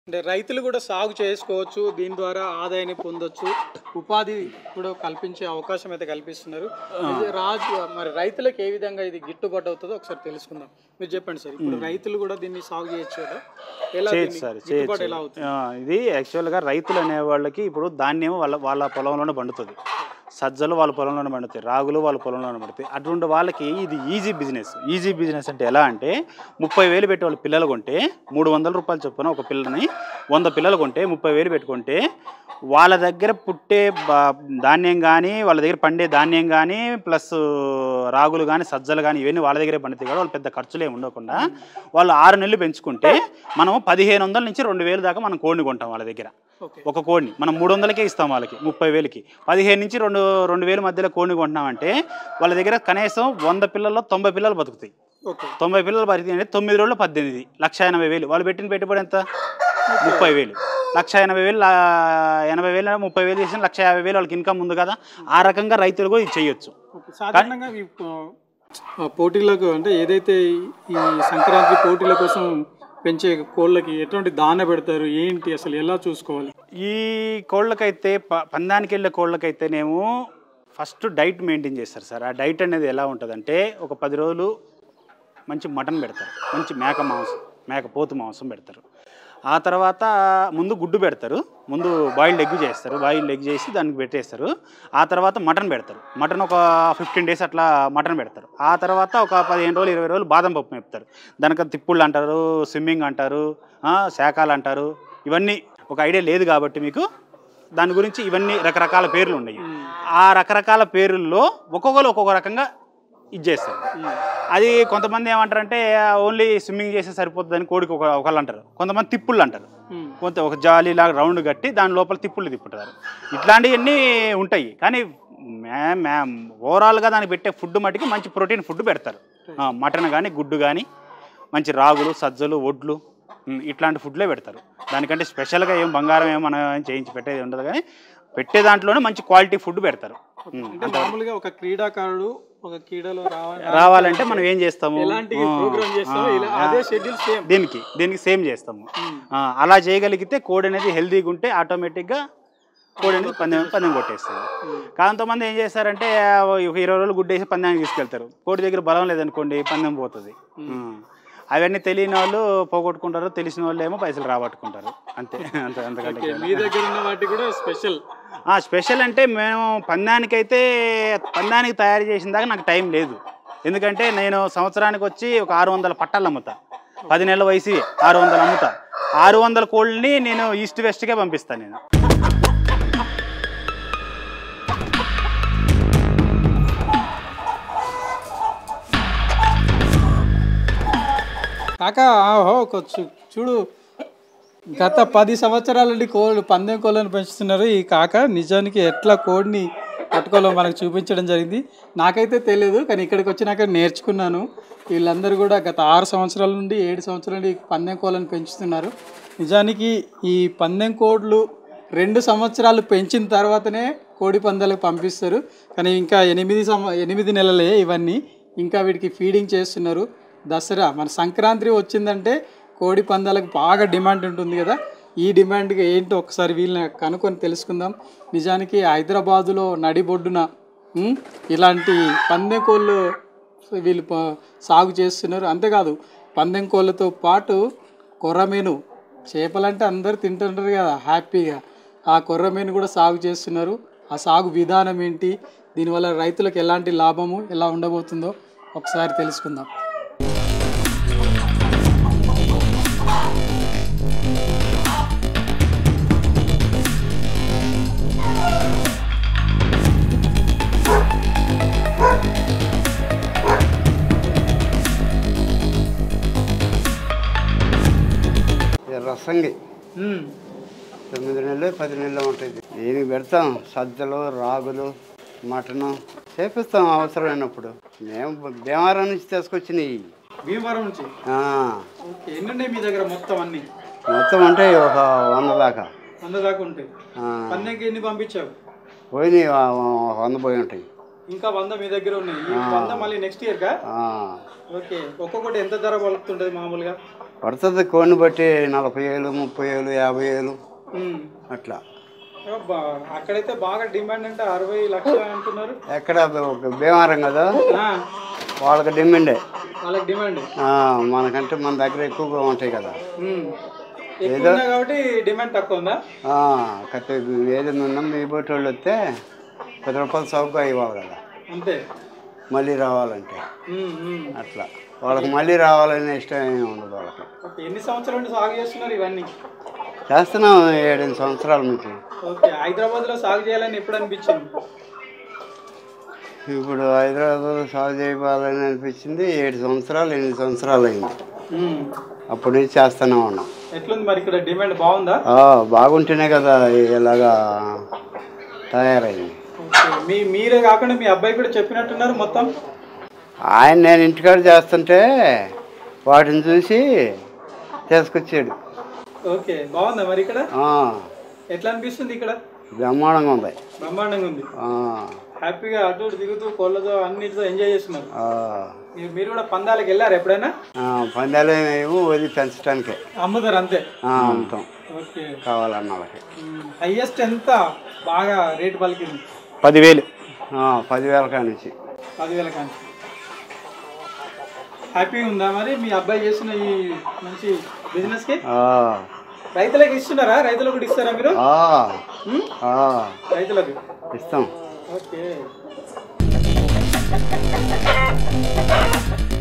అంటే రైతులు కూడా సాగు చేసుకోవచ్చు దీని ద్వారా ఆదాయాన్ని పొందొచ్చు ఉపాధి కూడా కల్పించే అవకాశం అయితే కల్పిస్తున్నారు ఇది రాజు మరి రైతులకు ఏ విధంగా ఇది గిట్టుబాటు అవుతుందో ఒకసారి తెలుసుకుందాం మీరు చెప్పండి సార్ ఇప్పుడు రైతులు కూడా దీన్ని సాగు చేయొచ్చు కదా ఎలా చేయొచ్చు దీన్ని సార్ గిట్టుబాటు ఎలా చేయొచ్చు అవుతుంది ఆ, ఇది యాక్చువల్గా రైతులు అనే వాళ్ళకి ఇప్పుడు ధాన్యం వాళ్ళ వాళ్ళ పొలంలోనే పండుతుంది సజ్జలు వాళ్ళ పొలంలోనే పండుతాయి రాగులు వాళ్ళ పొలంలోనే పండుతాయి అటువంటి వాళ్ళకి ఇది ఈజీ బిజినెస్ ఈజీ బిజినెస్ అంటే ఎలా అంటే ముప్పై వేలు పెట్టి వాళ్ళ పిల్లలు కొంటే మూడు వందల రూపాయలు చొప్పున ఒక పిల్లని వంద పిల్లలు కొంటే ముప్పై వేలు పెట్టుకుంటే వాళ్ళ దగ్గర పుట్టే బా- ధాన్యం కానీ వాళ్ళ దగ్గర పండే ధాన్యం కానీ ప్లస్ రాగులు కానీ సజ్జలు కానీ ఇవన్నీ వాళ్ళ దగ్గరే పండుతాయి కూడా వాళ్ళు పెద్ద ఖర్చులే ఉండకుండా వాళ్ళు ఆరు నెలలు పెంచుకుంటే మనం పదిహేను వందల నుంచి రెండు వేలు దాకా మనం కోడిని కొంటాం వాళ్ళ దగ్గర ఓకే ఒక కోడిని మనం మూడు వందలకే ఇస్తాం వాళ్ళకి ముప్పై వేలకి పదిహేను నుంచి రెండు రెండు వేల మధ్యలో కోడిని కొంటున్నామంటే వాళ్ళ దగ్గర కనీసం వంద పిల్లల్లో తొంభై పిల్లలు బతుకుతాయి ఓకే తొంభై పిల్లలు బతికి అంటే తొమ్మిది రోజులు పద్దెనిమిది లక్ష ఎనభై వేలు వాళ్ళు పెట్టిన పెట్టుబడి ఎంత ముప్పై వేలు లక్ష ఎనభై వేలు లా- ఎనభై వేలు ముప్పై వేలు చేసిన లక్ష యాభై వేలు వాళ్ళకి ఇన్కమ్ ఉంది కదా ఆ రకంగా రైతులు కూడా ఇది చేయొచ్చు ఓకే. సాధారణంగా ఈ ఆ, పోటీలకు అంటే ఏదైతే ఈ సంక్రాంతి పోటీల కోసం పెంచే కోళ్ళకి ఎటువంటి దాన పెడతారు ఏంటి అసలు ఎలా చూసుకోవాలి ఈ కోళ్ళకైతే ప- పందానికి వెళ్ళే కోళ్ళకైతేనేమో ఫస్ట్ డైట్ మెయింటైన్ చేస్తారు సార్ ఆ డైట్ అనేది ఎలా ఉంటుందంటే ఒక పది రోజులు మంచి మటన్ పెడతారు మంచి మేక మాంసం మేక పోతు మాంసం పెడతారు ఆ తర్వాత ముందు గుడ్డు పెడతారు ముందు బాయిల్డ్ ఎగ్ చేస్తారు బాయిల్డ్ ఎగ్ చేసి దానికి పెట్టేస్తారు ఆ తర్వాత మటన్ పెడతారు మటన్ ఒక ఫిఫ్టీన్ డేస్ అట్లా మటన్ పెడతారు ఆ తర్వాత ఒక పదిహేను రోజులు ఇరవై రోజులు బాదం పప్పు మేపుతారు దానికి తిప్పుళ్ళు అంటారు స్విమ్మింగ్ అంటారు ఆ, శాఖాలు అంటారు ఇవన్నీ ఒక ఐడియా లేదు కాబట్టి మీకు దాని గురించి ఇవన్నీ రకరకాల పేర్లు ఉన్నాయి ఆ రకరకాల పేర్లలో ఒక్కొక్కరు ఒక్కొక్క రకంగా ఇది చేస్తారు అది కొంతమంది ఏమంటారంటే ఓన్లీ స్విమ్మింగ్ చేస్తే సరిపోతుందని కోడికి ఒక ఒకళ్ళు అంటారు కొంతమంది తిప్పుళ్ళు అంటారు కొంత ఒక జాలీ లాగా రౌండ్ కట్టి దాని లోపల తిప్పుళ్ళు తిప్పుతారు ఇట్లాంటివన్నీ ఉంటాయి కానీ మ్యా మ్యా ఓవరాల్గా దానికి పెట్టే ఫుడ్ మటుకి మంచి ప్రోటీన్ ఫుడ్ పెడతారు ఆ, మటన్ కానీ గుడ్డు కానీ మంచి రాగులు సజ్జలు ఒడ్లు ఉమ్, ఇట్లాంటి ఫుడ్లే పెడతారు దానికంటే స్పెషల్గా ఏం బంగారం ఏం మనం ఏం చేయించి పెట్టేది ఉండదు కానీ పెట్టే దాంట్లోనే మంచి క్వాలిటీ ఫుడ్ పెడతారు ఉమ్, అంటే మామూలుగా ఒక క్రీడాకారుడు ఒక క్రీడలో రావాలి రావాలంటే మనం ఏం చేస్తాము ఎలాంటి ఆ, ప్రోగ్రామ్ చేస్తామో ఇలా ఆ, అదే షెడ్యూల్ సేమ్ దీనికి దీనికి సేమ్ చేస్తాము ఆ, అలా చేయగలిగితే కోడి అనేది హెల్తీగా ఉంటే ఆటోమేటిక్గా కోడి అనేది పందెం పందెం కొట్టేస్తుంది కొంతమంది ఏం చేస్తారంటే ఆ, ఒక ఇరవై రోజులు గుడ్డేసి పందెంకి తీసుకెళ్తారు కోడి దగ్గర బలం లేదనుకోండి పందెం పోతుంది ఆ. అవన్నీ తెలియని వాళ్ళు పోగొట్టుకుంటారు తెలిసిన వాళ్ళు ఏమో పైసలు రాబట్టుకుంటారు అంతే అంత అంతకంటే ఏం లేదు. మీ దగ్గర ఉన్న వాటి కూడా స్పెషల్ ఆ స్పెషల్ అంటే మేము పందానికైతే పందానికి తయారు చేసిన దాకా నాకు టైం లేదు ఎందుకంటే నేను సంవత్సరానికి వచ్చి ఒక ఆరు వందల పట్టాలు అమ్ముతా పది నెలల వయసు ఆరు వందలు అమ్ముతా ఆరు వందల కోళ్ళని నేను ఈస్ట్ వెస్ట్కే పంపిస్తాను నేను కాక ఆహో ఒక చూ- చూడు గత పది సంవత్సరాల నుండి కోళ్ళు పందెం కోళ్ళను పెంచుతున్నారు ఈ కాక నిజానికి ఎట్లా కోడిని పట్టుకోవాలో మనకు చూపించడం జరిగింది నాకైతే తెలియదు కానీ ఇక్కడికి వచ్చినాక నేర్చుకున్నాను వీళ్ళందరూ కూడా గత ఆరు సంవత్సరాల నుండి ఏడు సంవత్సరాల నుండి పందెం కోళ్ళను పెంచుతున్నారు నిజానికి ఈ పందెం కోడ్లు రెండు సంవత్సరాలు పెంచిన తర్వాతనే కోడి పందాలకు పంపిస్తారు కానీ ఇంకా ఎనిమిది సంవ ఎనిమిది నెలలే ఇవన్నీ ఇంకా వీటికి ఫీడింగ్ చేస్తున్నారు దసరా మన సంక్రాంతి వచ్చిందంటే కోడి పందాలకు బాగా డిమాండ్ ఉంటుంది కదా ఈ డిమాండ్కి ఏంటో ఒకసారి వీళ్ళని కనుక్కొని తెలుసుకుందాం నిజానికి హైదరాబాదులో నడిబొడ్డున ఉమ్, ఇలాంటి పందెం కోళ్ళు వీళ్ళు ప- సాగు చేస్తున్నారు అంతేకాదు పందెం కోళ్ళతో పాటు కొర్రమీను చేపలంటే అందరు తింటుంటారు కదా హ్యాపీగా ఆ కొర్రమీను కూడా సాగు చేస్తున్నారు ఆ సాగు విధానం ఏంటి దీనివల్ల రైతులకు ఎలాంటి లాభము ఎలా ఉండబోతుందో ఒకసారి తెలుసుకుందాం ఇది రసంగి తొమ్మిది నెలలు పది నెలలు ఉంటుంది దీనికి పెడతాం సజ్జలు రాగులు మటను చేపిస్తాం అవసరమైనప్పుడు మేము బీమారం నుంచి తీసుకొచ్చినాయి భీమవరం నుంచి ఆ, ఓకే ఎన్ని ఉన్నాయి మీ దగ్గర మొత్తం అన్ని మొత్తం అంటే ఒక వంద దాకా వంద దాకా ఉంటాయి ఆ, పందెంకి ఎన్ని పంపించావు పోయినాయి ఆ, వంద పోయి ఉంటాయి ఇంకా వంద మీ దగ్గర ఉన్నాయి ఈ వంద మళ్ళీ నెక్స్ట్ ఇయర్ కా ఆ, ఓకే ఒక్కొక్కటి ఎంత ధర పలుకుతుంటది మామూలుగా పడుతుంది కోడిని బట్టి నలభై వేలు ముప్పై వేలు యాభై వేలు ఉమ్. అట్లా అబ్బా, అక్కడైతే బాగా డిమాండ్ అంటే అరవై లక్షలు అంటున్నారు ఎక్కడ ఒక భీమారం కదా ఆ, వాళ్ళకి డిమాండే వాళ్ళకి డిమాండ్ ఆ, మనకంటే మన దగ్గర ఎక్కువగా ఉంటాయి కదా ఉమ్. ఎక్కువ ఉన్నాయి కాబట్టి డిమాండ్ తక్కువ ఉందా ఆ, కత్తి ఏదైనా ఉన్నా మీ బోటి వాళ్ళు వస్తే పది రూపాయలు చౌకగా ఇవ్వాలి కదా అంతే మళ్ళీ రావాలంటే ఉమ్, ఉమ్. అట్లా వాళ్ళకి మళ్ళీ రావాలనే ఇష్టం ఏమి ఉండదు వాళ్ళకి ఓకే ఎన్ని సంవత్సరాల నుండి సాగు చేస్తున్నారు ఇవన్నీ చేస్తున్నాం ఏడెనిమిది సంవత్సరాల నుంచి ఓకే హైదరాబాద్ లో సాగు చేయాలని ఎప్పుడు అనిపించింది ఇప్పుడు హైదరాబాద్ సాగు చేయాలని అనిపించింది ఏడు సంవత్సరాలు ఎనిమిది సంవత్సరాలు అయింది ఉమ్. అప్పటి నుంచి చేస్తూనే ఉన్నాం ఎట్లుంది మరి ఇక్కడ డిమాండ్ బాగుందా ఆ, బాగుంటేనే కదా ఇలాగా తయారైంది ఓకే మీ మీరే కాకుండా మీ అబ్బాయి కూడా చెప్పినట్టున్నారు మొత్తం ఆయన నేను ఇంటికాడ చేస్తుంటే వాటిని చూసి తీసుకొచ్చాడు ఓకే బాగుందా మరి ఇక్కడ ఆ, ఎట్లా అనిపిస్తుంది ఇక్కడ బ్రహ్మాండంగా ఉంది బ్రహ్మాండంగా ఉంది ఆ, హ్యాపీగా అటు ఇటు తిరుగుతూ కోళ్ళతో అన్నిటితో ఎంజాయ్ చేస్తున్నారు ఆ. మీరు మీరు కూడా పందాలకు వెళ్ళారు ఎప్పుడైనా ఆ, పందాలు ఏమో వది పెంచడానికే అమ్ముతారు అంతే ఆ, అమ్ముతాం ఓకే కావాలన్న వాళ్ళకి హైయెస్ట్ ఎంత బాగా రేటు పలికింది పదివేలు ఆ, పదివేల కాడ నుంచి పదివేల కానీ హ్యాపీగా ఉందా మరి మీ అబ్బాయి చేసిన ఈ మంచి బిజినెస్కి ఆ, రైతులకు ఇస్తున్నారా రైతులకు కూడా ఇస్తారా మీరు ఆ, ఉమ్? ఆ, రైతులకు ఇస్తాం ఓకే